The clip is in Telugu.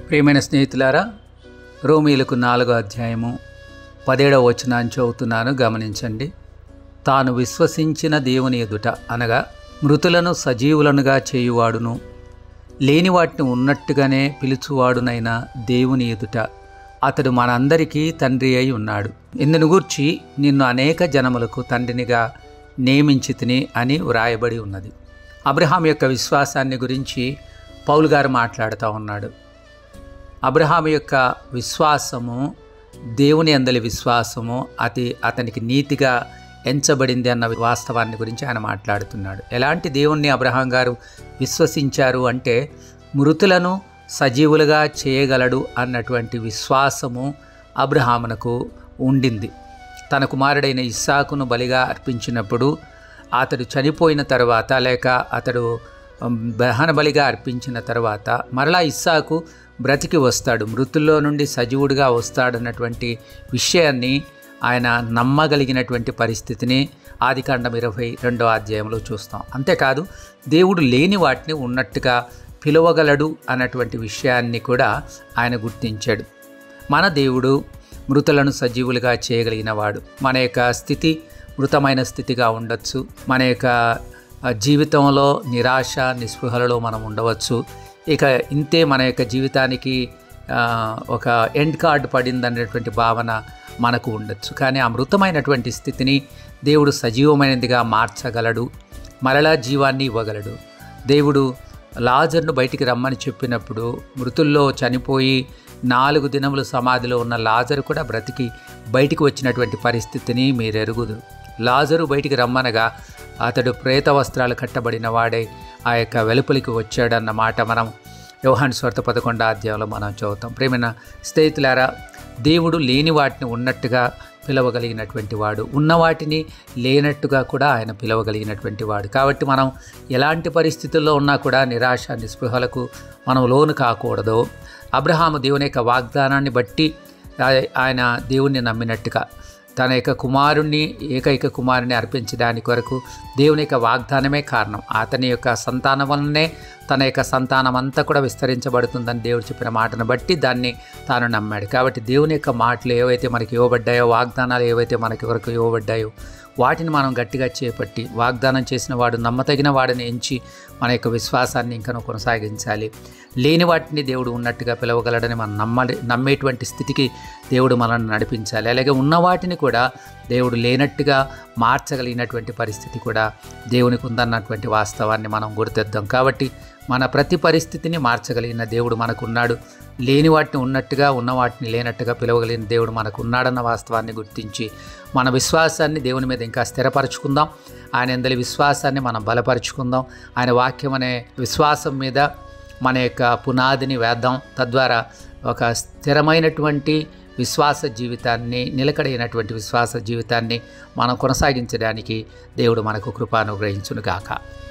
ప్రియమైన స్నేహితులారా రోమీలకు నాలుగో అధ్యాయము పదేడవ వచనాన్ని చదువుతున్నాను గమనించండి తాను విశ్వసించిన దేవుని ఎదుట అనగా మృతులను సజీవులనుగా చేయువాడును లేని వాటిని ఉన్నట్టుగానే పిలుచువాడునైన దేవుని ఎదుట అతడు మనందరికీ తండ్రి అయి ఉన్నాడు ఇందును గూర్చి నిన్ను అనేక జనములకు తండ్రినిగా నియమించి తిని అని వ్రాయబడి ఉన్నది అబ్రహాం యొక్క విశ్వాసాన్ని గురించి పౌలు గారు మాట్లాడుతూ ఉన్నాడు అబ్రహాం యొక్క విశ్వాసము దేవుని అందలి విశ్వాసము అతి అతనికి నీతిగా ఎంచబడింది అన్న వాస్తవాన్ని గురించి ఆయన మాట్లాడుతున్నాడు ఎలాంటి దేవుణ్ణి అబ్రహాం గారు విశ్వసించారు అంటే మృతులను సజీవులుగా చేయగలడు అన్నటువంటి విశ్వాసము అబ్రహామునకు ఉండింది తన కుమారుడైన ఇస్సాకును బలిగా అర్పించినప్పుడు అతడు చనిపోయిన తర్వాత లేక అతడు దహన బలిగా అర్పించిన తర్వాత మరలా ఇస్సాకు బ్రతికి వస్తాడు మృతుల్లో నుండి సజీవుడిగా వస్తాడన్నటువంటి విషయాన్ని ఆయన నమ్మగలిగినటువంటి పరిస్థితిని ఆదికాండం ఇరవై రెండో అధ్యాయంలో చూస్తాం అంతేకాదు దేవుడు లేని వాటిని ఉన్నట్టుగా పిలవగలడు అన్నటువంటి విషయాన్ని కూడా ఆయన గుర్తించాడు మన దేవుడు మృతులను సజీవులుగా చేయగలిగిన వాడు మన యొక్క స్థితి మృతమైన స్థితిగా ఉండొచ్చు మన యొక్క జీవితంలో నిరాశ నిస్పృహలలో మనం ఉండవచ్చు ఇక ఇంతే మన యొక్క జీవితానికి ఒక ఎండ్ కార్డు పడింది అనేటువంటి భావన మనకు ఉండొచ్చు కానీ ఆ మృతమైనటువంటి స్థితిని దేవుడు సజీవమైనదిగా మార్చగలడు మరలా జీవాన్ని ఇవ్వగలడు దేవుడు లాజర్ను బయటికి రమ్మని చెప్పినప్పుడు మృతుల్లో చనిపోయి నాలుగు దినములు సమాధిలో ఉన్న లాజరు కూడా బ్రతికి బయటికి వచ్చినటువంటి పరిస్థితిని మీరు ఎరుగుదు లాజరు బయటికి రమ్మనగా అతడు ప్రేత వస్త్రాలు కట్టబడిన వాడే ఆ యొక్క వెలుపలికి వచ్చాడన్న మాట మనం యోహాన్ స్వార్థ పదకొండో అధ్యాయంలో మనం చదువుతాం ప్రేమైన స్నేహితులారా దేవుడు లేని వాటిని ఉన్నట్టుగా పిలవగలిగినటువంటి వాడు ఉన్న వాటిని లేనట్టుగా కూడా ఆయన పిలవగలిగినటువంటి వాడు కాబట్టి మనం ఎలాంటి పరిస్థితుల్లో ఉన్నా కూడా నిరాశ నిస్పృహలకు మనం లోను కాకూడదు అబ్రహాము దేవుని యొక్క వాగ్దానాన్ని బట్టి ఆయన దేవుణ్ణి నమ్మినట్టుగా తన యొక్క కుమారుణ్ణి ఏకైక కుమారుని అర్పించడానికి వరకు దేవుని యొక్క వాగ్దానమే కారణం అతని యొక్క సంతానం వల్లనే తన యొక్క సంతానం అంతా కూడా విస్తరించబడుతుందని దేవుడు చెప్పిన మాటను బట్టి దాన్ని తాను నమ్మాడు కాబట్టి దేవుని యొక్క మాటలు ఏవైతే మనకి ఇవ్వబడ్డాయో వాగ్దానాలు ఏవైతే మనకి వరకు ఇవ్వబడ్డాయో వాటిని మనం గట్టిగా చేపట్టి వాగ్దానం చేసిన వాడు నమ్మతగిన వాడిని ఎంచి మన యొక్క విశ్వాసాన్ని ఇంకా కొనసాగించాలి లేని వాటిని దేవుడు ఉన్నట్టుగా పిలవగలడని మనం నమ్మలి నమ్మేటువంటి స్థితికి దేవుడు మనల్ని నడిపించాలి అలాగే ఉన్న వాటిని కూడా దేవుడు లేనట్టుగా మార్చగలిగినటువంటి పరిస్థితి కూడా దేవునికి ఉందన్నటువంటి వాస్తవాన్ని మనం గుర్తిద్దాం కాబట్టి మన ప్రతి పరిస్థితిని మార్చగలిగిన దేవుడు మనకున్నాడు లేని వాటిని ఉన్నట్టుగా ఉన్న వాటిని లేనట్టుగా పిలవగలిగిన దేవుడు మనకు ఉన్నాడన్న వాస్తవాన్ని గుర్తించి మన విశ్వాసాన్ని దేవుని మీద ఇంకా స్థిరపరచుకుందాం ఆయన ఎందలి విశ్వాసాన్ని మనం బలపరుచుకుందాం ఆయన వాక్యం అనే విశ్వాసం మీద మన యొక్క పునాదిని వేద్దాం తద్వారా ఒక స్థిరమైనటువంటి విశ్వాస జీవితాన్ని నిలకడైనటువంటి విశ్వాస జీవితాన్ని మనం కొనసాగించడానికి దేవుడు మనకు కృపానుగ్రహించును గాక